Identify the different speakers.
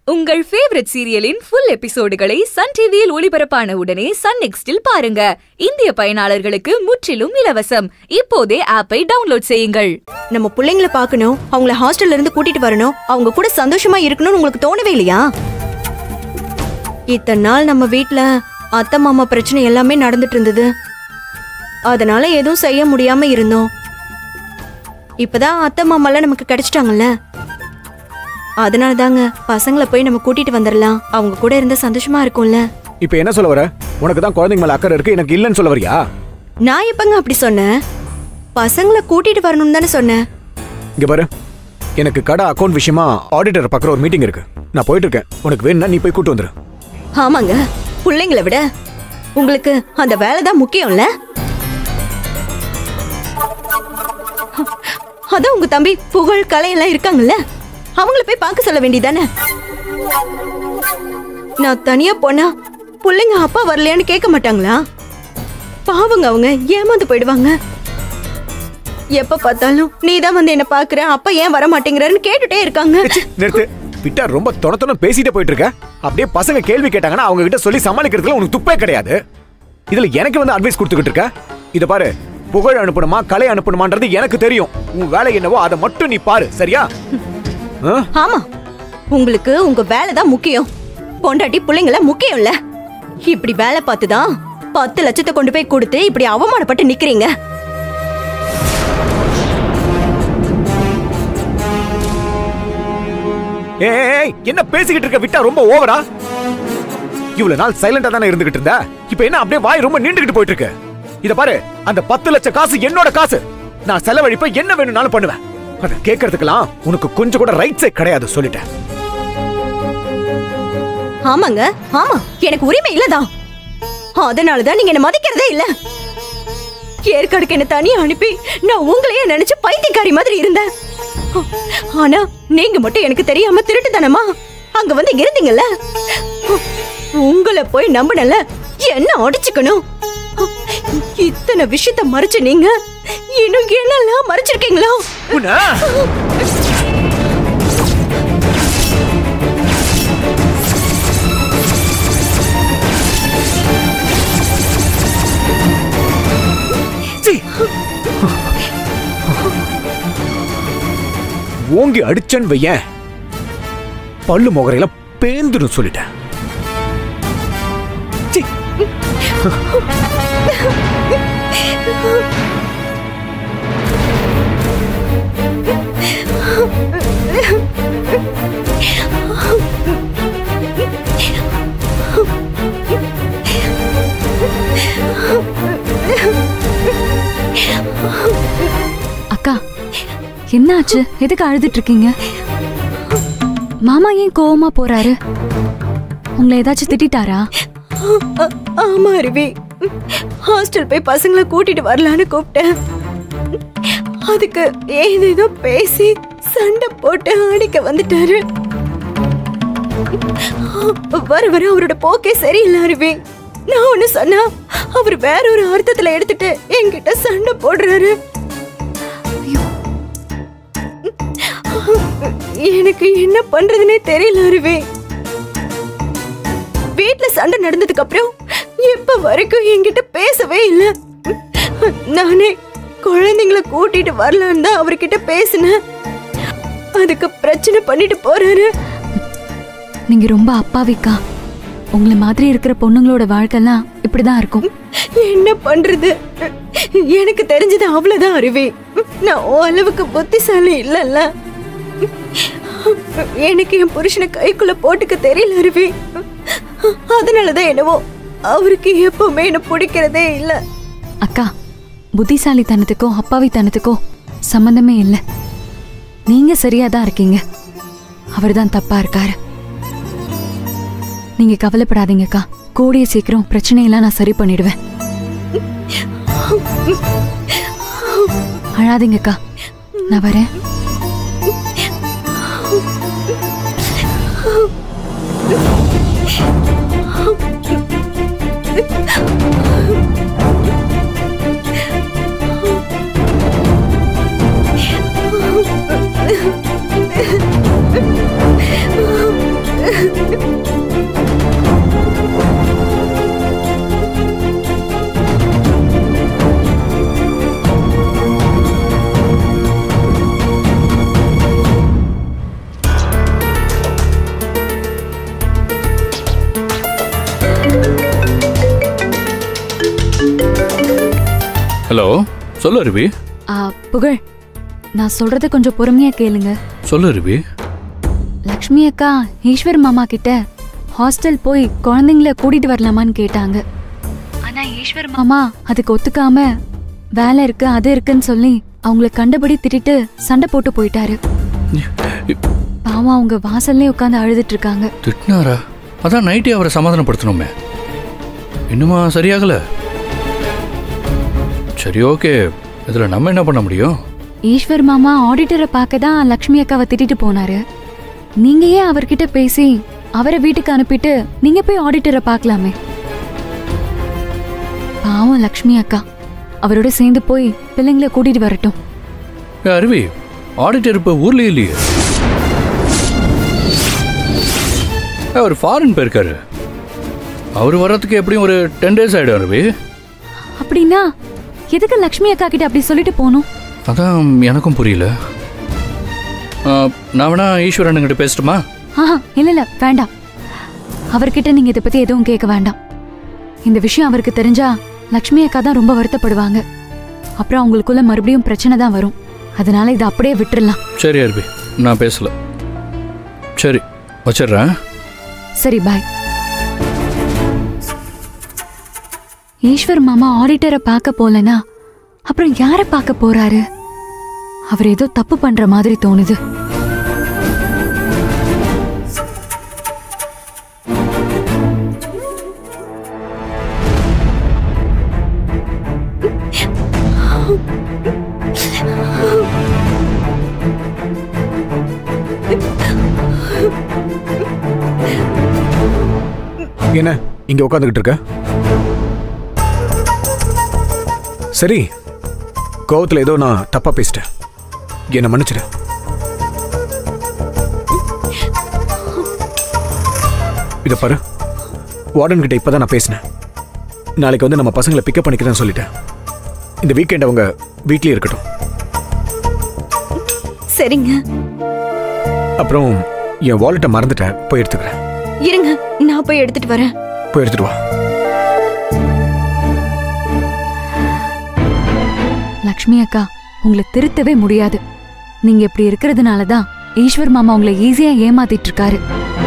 Speaker 1: உங்கள் ஃபேவரட் சீரியலின் ஃபுல் எபிசோடுகளை சன் டிவியில் ஒளிபரப்பான உடனே சன் நெக்ஸ்டில் பாருங்க இந்திய பயனாளர்களுக்கு முற்றிலும் இலவசம் இப்போதே ஆப்பை டவுன்லோட் செய்யுங்கள்
Speaker 2: நம்ம பிள்ளைங்களை பார்க்கணும் அவங்கள ஹாஸ்டல்ல இருந்து கூட்டிட்டு வரணும் அவங்க கூட சந்தோஷமா இருக்கணும்னு உங்களுக்கு தோணவே இல்லையா இத்தனை நாள் நம்ம வீட்ல அத்தை மாமா பிரச்சனை எல்லாமே நடந்துட்டு இருந்தது அதனால எதுவும் செய்ய முடியாம இருந்தோம் இப்பதான் அத்தை மாமாலாம் நமக்கு கிடைச்சிட்டாங்கல்ல அதனால தாங்க பசங்களை போய் நம்ம கூட்டிட்டு வந்துடலாம் அவங்க கூட இருந்தா சந்தோஷமா இருக்கும்ல
Speaker 3: இப்போ என்ன சொல்ல வர உனக்கு தான் குழந்தைங்க மேல அக்கறை இருக்கு எனக்கு இல்லைன்னு சொல்ல வரியா
Speaker 2: நான் எப்பங்க அப்படி சொன்னேன் பசங்களை கூட்டிட்டு வரணும்னு தானே சொன்னேன்
Speaker 3: இங்க பாரு எனக்கு கடை அக்கௌண்ட் விஷயமா ஆடிட்டர் பக்கம் ஒரு மீட்டிங் இருக்கு நான் போயிட்டு இருக்கேன் உனக்கு வேணும்னா நீ போய் கூட்டு வந்துரு
Speaker 2: ஆமாங்க பிள்ளைங்களை விட உங்களுக்கு அந்த வேலை தான் முக்கியம்ல அதான் உங்க தம்பி புகழ் கலை எல்லாம் இருக்காங்கல்ல அவங்கள போய் பார்க்க சொல்ல வேண்டியதானே நான் தனியா போனா பிள்ளைங்க அப்பா வரலையான்னு கேட்க மாட்டாங்களா பாவங்க அவங்க ஏமாந்து போயிடுவாங்க எப்ப பார்த்தாலும் நீ தான் வந்து என்ன பாக்குற அப்பா ஏன் வர மாட்டேங்கிறாருன்னு கேட்டுட்டே இருக்காங்க
Speaker 3: ச்சீ, நிறுத்து விட்டா ரொம்ப தொண தொண பேசிட்டே போயிட்டு இருக்க அப்படியே பசங்க கேள்வி கேட்டாங்கன்னா அவங்க கிட்ட சொல்லி சமாளிக்கிறதுல உனக்கு துப்பே கிடையாது இதுல எனக்கு வந்து அட்வைஸ் கொடுத்துக்கிட்டு இருக்க இத பாரு புகழ் அனுப்பணுமா கலை அனுப்பணுமான்றது எனக்கு தெரியும் உன் வேலை என்னவோ அதை மட்டும் நீ பாரு சரியா ஆ?
Speaker 2: ஆமா உங்களுக்கு உங்க வேலை தான் முக்கியம் பொண்டாட்டி பிள்ளைங்கள முக்கியம் இல்ல இப்படி வேலை பார்த்துதான் பத்து லட்சத்தை கொண்டு போய் கொடுத்து இப்படி அவமானப்பட்டு நிக்கிறீங்க
Speaker 3: ஏய், ஏய், ஏய், என்ன பேசிக்கிட்டு இருக்க விட்டா ரொம்ப ஓவரா இவ்வளவு நாள் சைலண்டா தானே இருந்துகிட்டு இருந்த இப்ப என்ன அப்படியே வாய் ரொம்ப நீண்டுகிட்டு போயிட்டு இருக்கு இத பாரு அந்த பத்து லட்சம் காசு என்னோட காசு நான் செலவழிப்ப என்ன வேணும்னாலும் பண்ணுவேன் அத கேட்கறதுக்கெல்லாம் உனக்கு கொஞ்சம் கூட ரைட்ஸே கிடையாது சொல்லிட்டேன்
Speaker 2: ஆமாங்க ஆமா எனக்கு உரிமை இல்லதான் அதனாலதான் நீங்க என்ன மதிக்கிறதே இல்ல ஏற்காடுக்கு என்ன தனியா அனுப்பி நான் உங்களையே நினைச்சு பைத்தியக்காரி மாதிரி இருந்தேன் ஆனா நீங்க மட்டும் எனக்கு தெரியாம திருட்டுத்தனமா அங்க வந்து இருந்தீங்கல்ல உங்களை போய் நம்பினல என்ன அடிச்சுக்கணும் இத்தனை விஷயத்த மறைச்சு நீங்க இன்னும் என்னெல்லாம் மறைச்சிருக்கீங்களோ
Speaker 3: உன்னை சீ. ஓங்கி அடிச்சன் வையேன் பல்லு முகரையில பேந்துடும் சொல்லிட்டேன் சீ.
Speaker 4: அக்கா என்னாச்சு எதுக்கு அழுதுட்டு இருக்கீங்க மாமா ஏன் கோவமா போறாரு உங்களை ஏதாச்சும் திட்டிட்டாரா
Speaker 2: ஆ- ஆமா அருவி ஹாஸ்டல் போய் பசங்களை கூட்டிட்டு வரலான்னு கூப்பிட்டேன் அதுக்கு ஏதேதோ பேசி சண்டை போட்டு அடிக்க வந்துட்டாரு வர வர அவரோட போக்கே சரியில்லை அருவி நான் ஒண்ணு சொன்னா அவர் வேற ஒரு அர்த்தத்துல எடுத்துட்டு என்கிட்ட சண்டை போடுறாரு எனக்கு என்ன பண்றதுனே தெரியல அருவி வீட்ல சண்டை நடந்ததுக்கு அப்புறம் இப்ப வரைக்கும் என்கிட்ட பேசவே இல்ல நானே குழந்தைங்கள கூட்டிட்டு வரலான்னு தான் அவர்கிட்ட பேசினேன் அதுக்கு பிரச்சனை பண்ணிட்டு போறாரு
Speaker 4: நீங்க ரொம்ப அப்பாவிக்கா உங்களை மாதிரி இருக்கிற பொண்ணுங்களோட வாழ்க்கைலாம் இப்படிதான் இருக்கும்
Speaker 2: என்ன பண்றது எனக்கு தெரிஞ்சது அவ்வளவுதான் அருவி நான் உன் அளவுக்கு புத்திசாலி இல்லல்ல எனக்கு என் புருஷனை கைக்குள்ள போட்டுக்க தெரியல அருவி அதனாலதான் என்னவோ அவருக்கு எப்பவுமே என்ன பிடிக்கிறதே இல்ல
Speaker 4: அக்கா புத்திசாலித்தனத்துக்கோ அப்பாவித்தனத்துக்கோ சம்மந்தமே இல்லை நீங்க சரியா தான் இருக்கீங்க அவர்தான் தப்பா இருக்காரு நீங்க கவலைப்படாதீங்கக்கா கூடிய சீக்கிரம் பிரச்சனையெல்லாம் நான் சரி பண்ணிடுவேன் அழாதீங்கக்கா நான் வரேன்
Speaker 2: ஆ
Speaker 5: ஹலோ சொல்லு அருவி
Speaker 4: ஆ, புகழ் நான் சொல்றத கொஞ்சம் பொறுமையா கேளுங்க
Speaker 5: சொல்லு அருவி
Speaker 4: லக்ஷ்மி அக்கா ஈஸ்வர் மாமா கிட்ட ஹாஸ்டல் போய் குழந்தைங்கள கூட்டிட்டு வரலாமான்னு கேட்டாங்க ஆனா ஈஸ்வர் மாமா அதுக்கு ஒத்துக்காம வேலை இருக்கு அது இருக்குன்னு சொல்லி அவங்கள கண்டபடி திட்டிட்டு சண்டை போட்டு போயிட்டாரு பாவம் அவங்க வாசல்லே உட்காந்து அழுதுட்டு இருக்காங்க
Speaker 5: திட்டினாரா அதான் நைட்டே அவரை சமாதானப்படுத்தணுமே இன்னுமா சரியாகல சரி ஓகே இதுல நம்ம என்ன பண்ண முடியும்
Speaker 4: ஈஸ்வர் மாமா ஆடிட்டரை பார்க்க தான் லக்ஷ்மி அக்காவை திட்டிட்டு போனாரு நீங்க ஏன் அவர்கிட்ட பேசி அவரை வீட்டுக்கு அனுப்பிட்டு நீங்க போய் ஆடிட்டரை பார்க்கலாமே பாவம் லக்ஷ்மி அக்கா அவரோட சேர்ந்து போய் பிள்ளைங்களை கூட்டிட்டு வரட்டும்
Speaker 5: ஏ, அருவி ஆடிட்டர் இப்ப ஊர்லயே இல்லையே ஏ, அவர் ஃபாரின் போயிருக்காரு அவர் வர்றதுக்கு எப்படியும் ஒரு டென் டேஸ் ஆயிடும் அருவி
Speaker 4: அப்படின்னா எதுக்கு லக்ஷ்மி அக்கா கிட்ட அப்படி சொல்லிட்டு போகணும்
Speaker 5: அதான் எனக்கும் புரியல ஆ, நான் வேணா ஈஸ்வரனுங்கிட்ட பேசட்டுமா
Speaker 4: ஆஹா இல்ல இல்ல வேண்டாம் அவர்கிட்ட நீங்க இதை பத்தி எதுவும் கேட்க வேண்டாம் இந்த விஷயம் அவருக்கு தெரிஞ்சா லக்ஷ்மி அக்கா தான் ரொம்ப வருத்தப்படுவாங்க அப்புறம் அவங்களுக்குள்ள மறுபடியும் பிரச்சனை தான் வரும் அதனால இதை அப்படியே விட்டுறலாம்
Speaker 5: சரி அருவி நான் பேசல சரி வச்சிடுறேன்
Speaker 4: சரி பாய் ஈஸ்வர் மாமா ஆடிட்டரை பார்க்க போலனா அப்புறம் யாரை பார்க்க போறாரு அவர் ஏதோ தப்பு பண்ற மாதிரி தோணுது
Speaker 3: என்ன இங்க உட்காந்துக்கிட்டு இருக்க சரி கோவத்துல ஏதோ நான் தப்பா பேசிட்டேன் என்ன மன்னிச்சிடு இத பாரு வார்டன் கிட்ட இப்பதான் நான் பேசினேன் நாளைக்கு வந்து நம்ம பசங்களை பிக்கப் பண்ணிக்கிறேன்னு சொல்லிட்டேன் இந்த வீக்கெண்ட் அவங்க வீட்லயே இருக்கட்டும்
Speaker 2: சரிங்க
Speaker 3: அப்புறம் என் வாலெட்டை மறந்துட்டேன் போய் எடுத்துக்கிறேன்
Speaker 2: இருங்க நான் போய் எடுத்துட்டு வரேன்
Speaker 3: போய் எடுத்துட்டு வா
Speaker 4: லக்ஷ்மி அக்கா உங்களை திருத்தவே முடியாது நீங்க இப்படி இருக்கிறதுனால தான் ஈஸ்வர் மாமா உங்களை ஈஸியா ஏமாத்திட்டு இருக்காரு